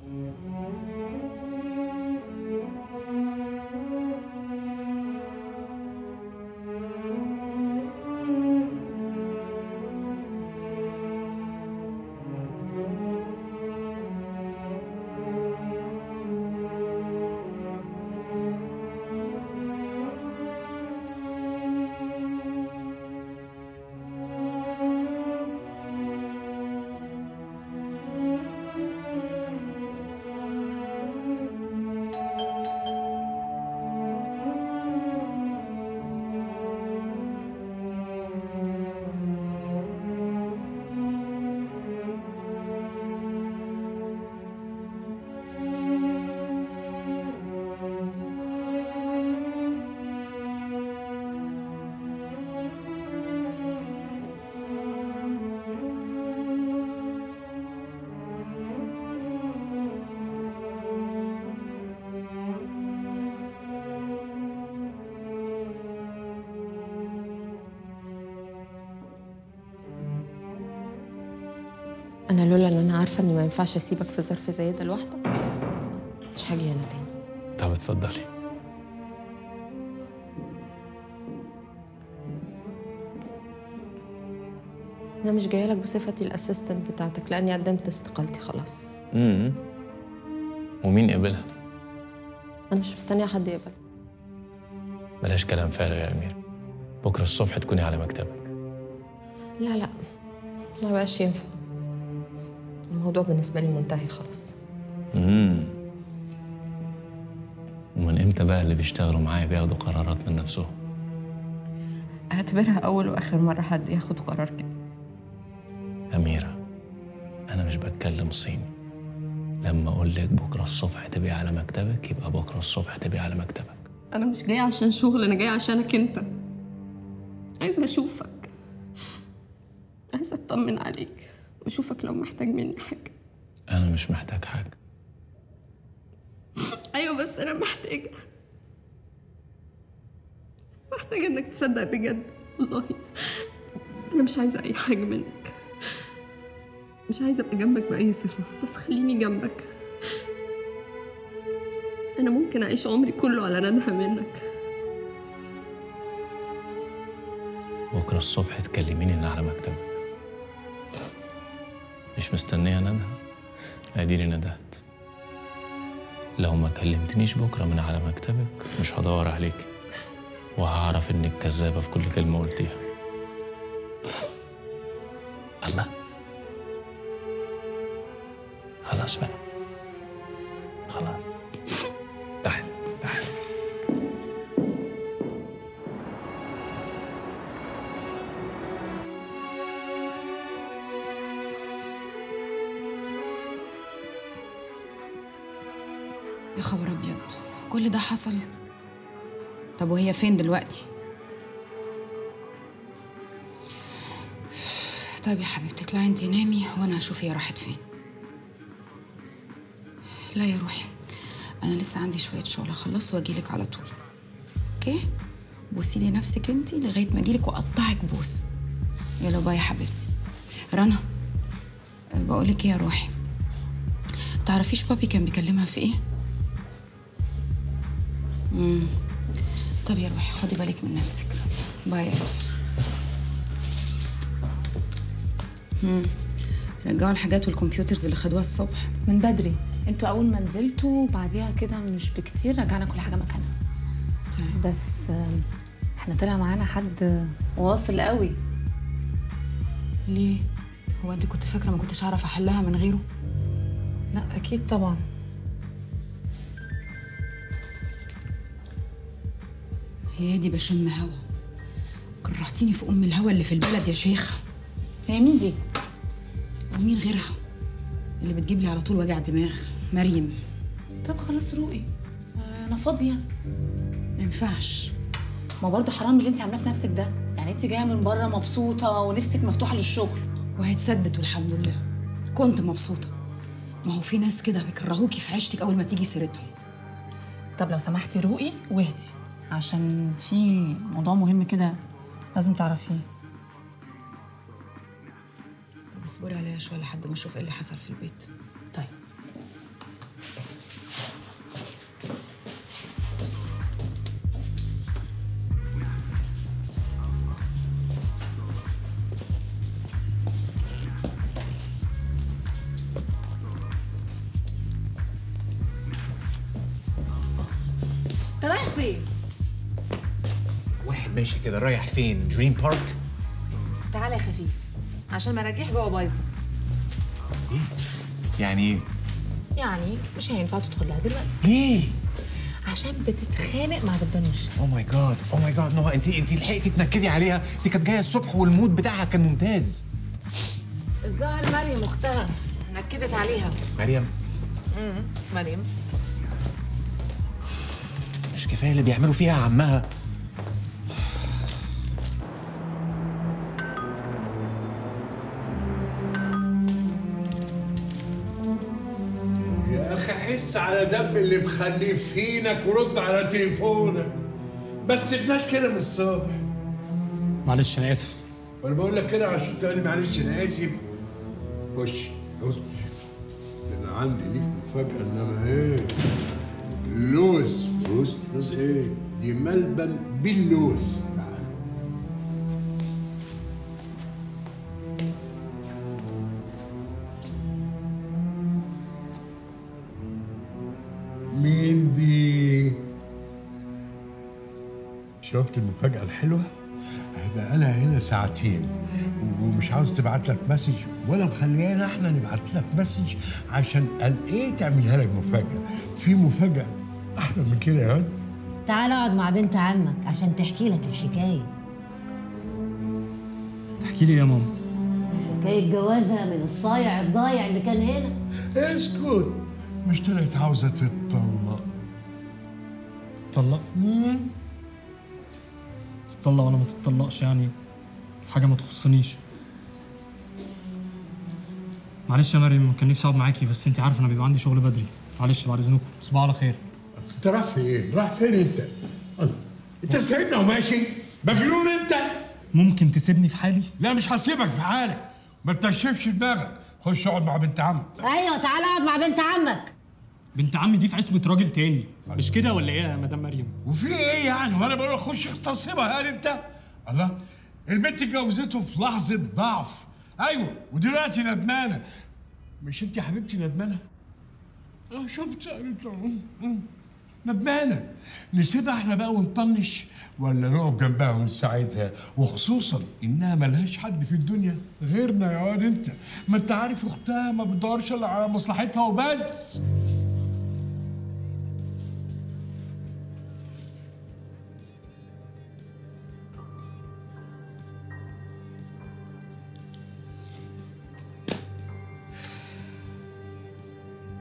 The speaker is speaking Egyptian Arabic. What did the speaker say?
انا لولا ان انا عارفه اني ما ينفعش اسيبك في ظرف زي ده لوحدك مش هاجي هنا تاني طب اتفضلي انا مش جايه لك بصفتي الاسيستنت بتاعتك لاني قدمت استقالتي خلاص امم ومين قبلها انا مش مستنيه حد يقبل بلاش كلام فارغ يا امير بكره الصبح تكوني على مكتبك لا لا ما بقاش ينفع الموضوع بالنسبه لي منتهي خلاص امم ومن امتى بقى اللي بيشتغلوا معايا بياخدوا قرارات من نفسهم اعتبرها اول واخر مره حد ياخد قرار كده أميرة أنا مش بتكلم صيني لما أقول لك بكرة الصبح تبقي على مكتبك يبقى بكرة الصبح تبقي على مكتبك انا مش جايه عشان شغل انا جايه عشانك انت عايزه اشوفك عايزه اطمن عليك واشوفك لو محتاج مني حاجه أنا مش محتاج حاجة ايوه بس انا محتاجه محتاجه انك تصدق بجد والله انا مش عايزه اي حاجه منك مش عايزه ابقى جنبك باي صفه بس خليني جنبك انا ممكن اعيش عمري كله على ندهه منك بكرة الصبح تكلميني إن على مكتبك مش مستنية ندهة أديني ندهت لو ما كلمتنيش بكرة من على مكتبك مش هدور عليك وهعرف إنك كذابة في كل كلمة قلتيها الله خلاص بقى خلاص تعال تعال يا خبر ابيض كل ده حصل طب وهي فين دلوقتي طيب يا حبيبتي اطلعي انتي نامي وانا هشوف هي راحت فين لا يا روحي انا لسه عندي شويه شغل اخلص واجيلك على طول اوكي بوسي لي نفسك انتي لغايه ما اجيلك واقطعك بوس يلا باي يا حبيبتي رنا بقولك ايه يا روحي تعرفيش بابي كان بيكلمها في ايه امم طب يا روحي خدي بالك من نفسك باي يا قلبي امم رجعوا الحاجات والكمبيوترز اللي خدوها الصبح من بدري انتوا اول ما نزلتوا بعديها كده مش بكتير رجعنا كل حاجه مكانها طيب بس آم، احنا طلع معانا حد واصل قوي ليه هو انت كنت فاكره ما كنتش هعرف احلها من غيره لا اكيد طبعا يا دي بشم هوا كرهتيني في ام الهوا اللي في البلد يا شيخه هي مين دي ومين غيرها اللي بتجيب لي على طول وجع دماغ مريم طب خلاص روقي آه، انا فاضيه ما ينفعش ما برضه حرام اللي انت عاملاه في نفسك ده يعني انت جايه من بره مبسوطه ونفسك مفتوحه للشغل وهيتسدد والحمد لله كنت مبسوطه ما هو في ناس كده بيكرهوكي في عيشتك اول ما تيجي سيرتهم طب لو سمحتي روقي واهدي عشان في موضوع مهم كده لازم تعرفيه طب اصبري عليا شويه لحد ما اشوف ايه اللي حصل في البيت طيب فين؟ واحد ماشي كده رايح فين دريم بارك تعالى يا خفيف عشان مراجيح جوه بايظه ايه يعني ايه يعني مش هينفع تدخل لها دلوقتي ليه عشان بتتخانق مع دبان وشها او ماي جاد او ماي جاد نهى انت انت لحقتي تنكدي عليها دي كانت جايه الصبح والمود بتاعها كان ممتاز الظاهر مريم اختها نكدت عليها مريم مريم مش كفايه اللي بيعملوا فيها عمها يا اخي حس على دم اللي مخليه في حينك ورد على تليفونك بس سيبناش كده من الصبح معلش انا اسف وانا بقول لك كده عشان تقول لي معلش انا اسف خش خش انا عندي ليك مفاجاه انما ايه لوز لوز لوز ايه دي ملبن باللوز تعال مين دي شفت المفاجأة الحلوة؟ بقى لها هنا ساعتين ومش عاوز تبعت لك مسج ولا مخليانا احنا نبعت لك مسج عشان قال ايه تعملها لك مفاجأة في مفاجأة أحلى من كده يا واد تعال اقعد مع بنت عمك عشان تحكي لك الحكايه تحكي لي يا ماما حكايه جوازها من الصايع الضايع اللي كان هنا اسكت مش طلعت عاوزة تتطلق تطلق تطلق ولا ما تتطلقش يعني حاجه ما تخصنيش معلش يا مريم كان نفسي اقعد معاكي بس انت عارفه انا بيبقى عندي شغل بدري معلش بعد اذنكم تصبحوا على خير انت رايح فين؟ رايح فين انت؟ الله. انت سايبنا وماشي؟ مجنون انت؟ ممكن تسيبني في حالي لا مش هسيبك في حالك ما تنشفش دماغك خش اقعد مع بنت عمك ايوه تعال اقعد مع بنت عمك بنت عمي دي في عصمه راجل تاني مش كده ولا ايه يا مدام مريم وفي ايه يعني وانا بقول لك خش اغتصبها هل انت الله البنت اتجوزته في لحظه ضعف ايوه ودلوقتي ندمانه مش انت يا حبيبتي ندمانه اه شفت قالت له، م- م. ندمانه نسيبها احنا بقى ونطنش ولا نقف جنبها ونساعدها وخصوصا انها ملهاش حد في الدنيا غيرنا يا واد انت ما انت عارف اختها ما بتدورش الا على مصلحتها وبس